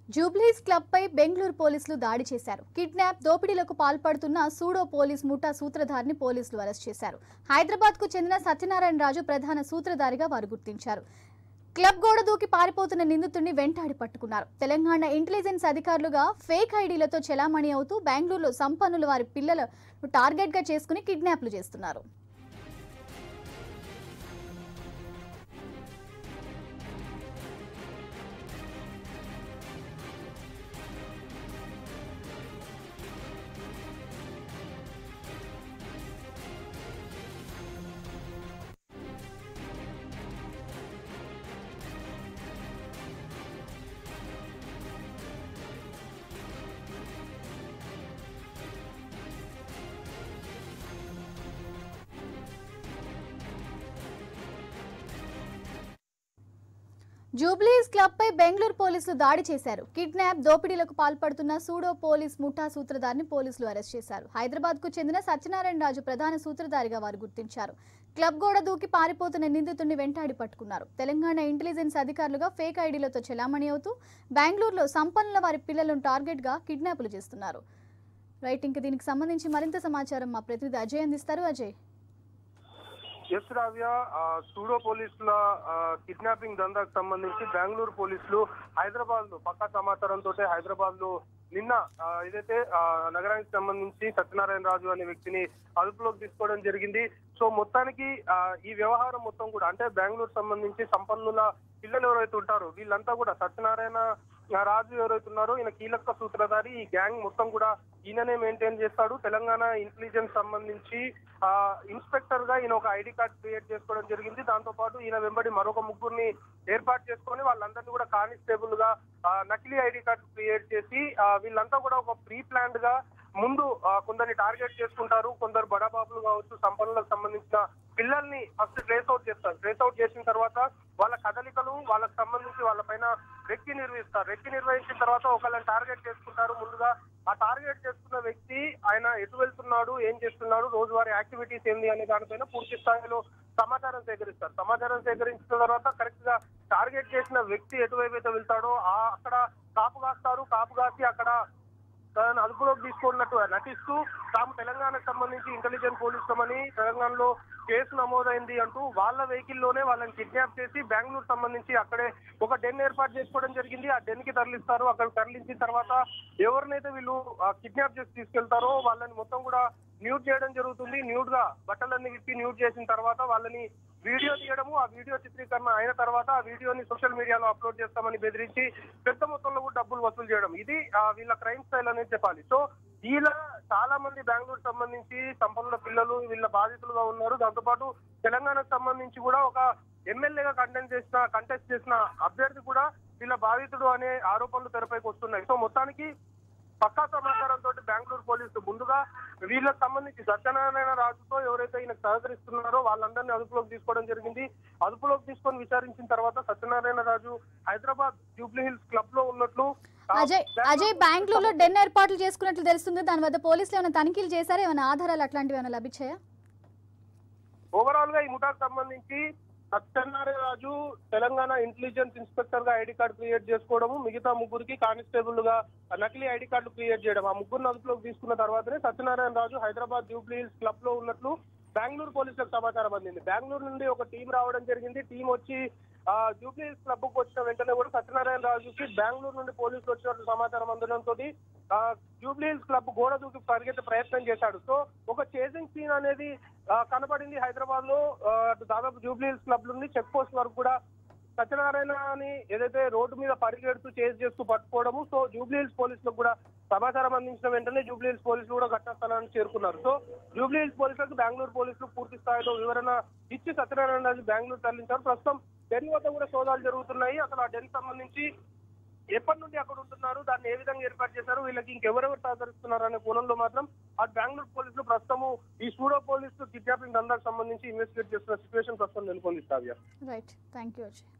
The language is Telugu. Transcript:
జూబ్లీస్ క్లబ్ పై బెంగళూరు పోలీసులు దాడి చేశారు కిడ్నాప్ దోపిడీలకు పాల్పడుతున్న సూడో పోలీస్ ముఠా సూత్రధారిని పోలీసులు అరెస్ట్ చేశారు హైదరాబాద్ కు చెందిన సత్యనారాయణ రాజు ప్రధాన సూత్రధారిగా వారు గుర్తించారు క్లబ్ గోడ దూకి పారిపోతున్న నిందితుడిని వెంటాడి పట్టుకున్నారు తెలంగాణ ఇంటెలిజెన్స్ అధికారులుగా ఫేక్ ఐడీలతో చెలామణి అవుతూ బెంగళూరులో సంపన్నులు వారి పిల్లలను టార్గెట్ గా చేసుకుని కిడ్నాప్లు చేస్తున్నారు జూబ్లీస్ క్లబ్ పై బెంగళూరు పోలీసులు దాడి చేశారు కిడ్నాప్ దోపిడీలకు పాల్పడుతున్న సూడో పోలీస్ ముఠా సూత్రధారిని పోలీసులు అరెస్ట్ చేశారు హైదరాబాద్ కు చెందిన సత్యనారాయణ రాజు ప్రధాన సూత్రధారిగా వారు గుర్తించారు క్లబ్ గోడ దూకి పారిపోతున్న నిందితుడిని వెంటాడి పట్టుకున్నారు తెలంగాణ ఇంటెలిజెన్స్ అధికారులుగా ఫేక్ ఐడీలతో చెలామణి అవుతూ బెంగళూరులో సంపన్నుల వారి పిల్లలను టార్గెట్ గా కిడ్నాపులు చేస్తున్నారు రైట్ ఇంకా దీనికి సంబంధించి మరింత సమాచారం మా ప్రతినిధి అజయ్ అందిస్తారు అజయ్ ఎస్ రావ్య ఆ, సూడో పోలీసుల ఆ, కిడ్నాపింగ్ దందాకు సంబంధించి బెంగళూరు పోలీసులు హైదరాబాద్ లో పక్కా సమాచారంతో హైదరాబాద్ లో నిన్న ఆ, ఏదైతే ఆ, నగరానికి సంబంధించి సత్యనారాయణ రాజు అనే వ్యక్తిని అదుపులోకి తీసుకోవడం జరిగింది సో మొత్తానికి ఆ, ఈ వ్యవహారం మొత్తం కూడా అంటే బెంగళూరు సంబంధించి సంపన్నుల పిల్లలు ఎవరైతే ఉంటారో వీళ్ళంతా కూడా సత్యనారాయణ ఆ, రాజు ఎవరైతే ఉన్నారో ఈయన కీలక సూత్రధారి ఈ గ్యాంగ్ మొత్తం కూడా ఈయననే మెయింటైన్ చేస్తాడు తెలంగాణ ఇంటెలిజెన్స్ సంబంధించి ఆ ఇన్స్పెక్టర్ గా ఈయన ఒక ఐడి కార్డ్ క్రియేట్ చేసుకోవడం జరిగింది దాంతో పాటు ఈయన వెంబడి మరొక ముగ్గురిని ఏర్పాటు చేసుకొని వాళ్ళందరినీ కూడా కానిస్టేబుల్ గా ఆ, నకిలీ ఐడి కార్డ్ క్రియేట్ చేసి ఆ, వీళ్ళంతా కూడా ఒక ప్రీ ప్లాన్డ్ గా ముందు ఆ, కొందరిని టార్గెట్ చేసుకుంటారు కొందరు బడాబాబులు కావచ్చు సంపన్నులకు సంబంధించిన పిల్లల్ని ఫస్ట్ ట్రేస్ అవుట్ చేస్తారు ట్రేస్ అవుట్ చేసిన తర్వాత వాళ్ళ కదలికలు వాళ్ళకి సంబంధించి వాళ్ళ పైన రెక్కి నిర్వహిస్తారు రెక్కి నిర్వహించిన తర్వాత ఒకళ్ళని టార్గెట్ చేసుకుంటారు ముందుగా ఆ టార్గెట్ చేసుకున్న వ్యక్తి ఆయన ఎటు వెళ్తున్నాడు ఏం చేస్తున్నాడు రోజువారీ యాక్టివిటీస్ ఏంది అనే దానిపైన పూర్తి స్థాయిలో సమాచారం సేకరిస్తారు సమాచారం సేకరించిన తర్వాత కరెక్ట్ గా టార్గెట్ చేసిన వ్యక్తి ఎటువైపు అయితే వెళ్తాడో ఆ అక్కడ కాపు కాస్తారు కాపు కాసి అక్కడ తనను అదుపులోకి తీసుకున్నట్టు నటిస్తూ తాము తెలంగాణకు సంబంధించి ఇంటెలిజెన్స్ పోలీసులమని తెలంగాణలో కేసు నమోదైంది అంటూ వాళ్ళ వెహికల్ లోనే వాళ్ళని కిడ్నాప్ చేసి బెంగళూరు సంబంధించి అక్కడే ఒక డెన్ ఏర్పాటు చేసుకోవడం జరిగింది ఆ డెన్ కి తరలిస్తారు అక్కడ తరలించిన తర్వాత ఎవరినైతే వీళ్ళు కిడ్నాప్ చేసి తీసుకెళ్తారో వాళ్ళని మొత్తం కూడా న్యూట్ చేయడం జరుగుతుంది న్యూట్ గా బట్టలన్నీ విప్పి న్యూట్ చేసిన తర్వాత వాళ్ళని వీడియో తీయడము ఆ వీడియో చిత్రీకరణ అయిన తర్వాత ఆ వీడియోని సోషల్ మీడియాలో అప్లోడ్ చేస్తామని బెదిరించి పెద్ద మొత్తంలో కూడా డబ్బులు వసూలు చేయడం ఇది ఆ, వీళ్ళ క్రైమ్ స్టైల్ అనేది చెప్పాలి సో వీళ్ళ చాలా మంది బెంగళూరు సంబంధించి సంపన్నుల పిల్లలు వీళ్ళ బాధితులుగా ఉన్నారు దాంతోపాటు తెలంగాణకు సంబంధించి కూడా ఒక ఎమ్మెల్యేగా కంటెంట్ చేసిన కంటెస్ట్ చేసిన అభ్యర్థి కూడా వీళ్ళ బాధితుడు అనే ఆరోపణలు తెరపైకి వస్తున్నాయి సో మొత్తానికి పక్కా సమాచారంతో బెంగళూరు పోలీసులు ముందుగా వీళ్ళకి సంబంధించి సత్యనారాయణ రాజుతో ఎవరైతే ఈయన సహకరిస్తున్నారో వాళ్ళందరినీ అదుపులోకి తీసుకోవడం జరిగింది అదుపులోకి తీసుకొని విచారించిన తర్వాత సత్యనారాయణ రాజు హైదరాబాద్ జూబ్లీ హిల్స్ క్లబ్ లో ఉన్నట్లు ఆ, అజయ్ అజయ్ బెంగళూరులో డెన్ ఏర్పాట్లు చేసుకున్నట్లు తెలుస్తుంది దాని వద్ద పోలీసులు ఏమైనా తనిఖీలు చేశారా ఏమైనా ఆధారాలు అట్లాంటివి ఏమైనా లభించాయా ఓవరాల్ గా ఈ ముఠాకు సంబంధించి సత్యనారాయణ రాజు తెలంగాణ ఇంటెలిజెన్స్ ఇన్స్పెక్టర్ గా ఐడి కార్డు క్రియేట్ చేసుకోవడము మిగతా ముగ్గురికి కానిస్టేబుల్ గా నకిలీ ఐడి కార్డు క్రియేట్ చేయడం ఆ ముగ్గురు అదుపులోకి తీసుకున్న తర్వాతనే సత్యనారాయణ రాజు హైదరాబాద్ జూబ్లీ హిల్స్ క్లబ్ లో ఉన్నట్లు బెంగళూరు పోలీసులకు సమాచారం అందింది బెంగళూరు నుండి ఒక టీం రావడం జరిగింది టీం వచ్చి ఆ, జూబ్లీ హిల్స్ క్లబ్ కు వచ్చిన వెంటనే కూడా సత్యనారాయణ రాజుకి బెంగళూరు నుండి పోలీసులు వచ్చినట్లు సమాచారం అందడంతో జూబ్లీ హిల్స్ క్లబ్ గోడ దూకి పరిగెత్తే ప్రయత్నం చేశాడు సో ఒక చేసింగ్ సీన్ అనేది ఆ, కనపడింది హైదరాబాద్ లో ఆ, దాదాపు జూబ్లీ హిల్స్ క్లబ్ నుండి చెక్ పోస్ట్ వరకు కూడా సత్యనారాయణని ఏదైతే రోడ్డు మీద పరిగెడుతూ చేజ్ చేస్తూ పట్టుకోవడము సో జూబ్లీ హిల్స్ పోలీసులకు కూడా సమాచారం అందించిన వెంటనే జూబ్లీ హిల్స్ పోలీసులు కూడా ఘటనా స్థలానికి చేరుకున్నారు సో జూబ్లీ హిల్స్ పోలీసులకు బెంగళూరు పోలీసులు పూర్తి స్థాయిలో వివరణ ఇచ్చి సత్యనారాయణ రాజు బెంగళూరు తరలించారు ప్రస్తుతం డెన్ వద్ద కూడా సోదాలు జరుగుతున్నాయి అసలు ఆ డెన్ సంబంధించి ఎప్పటి నుండి అక్కడ ఉంటున్నారు దాన్ని ఏ విధంగా ఏర్పాటు చేశారు వీళ్ళకి ఇంకెవరెవరు సహకరిస్తున్నారు అనే కోణంలో మాత్రం అటు బెంగళూరు పోలీసులు ప్రస్తుతము ఈ సూడో పోలీసులు కిడ్నాపింగ్ దందాకు సంబంధించి ఇన్వెస్టిగేట్ చేస్తున్న సిచ్యువేషన్ ప్రస్తుతం నెలకొంది Shravya right thank you Ajay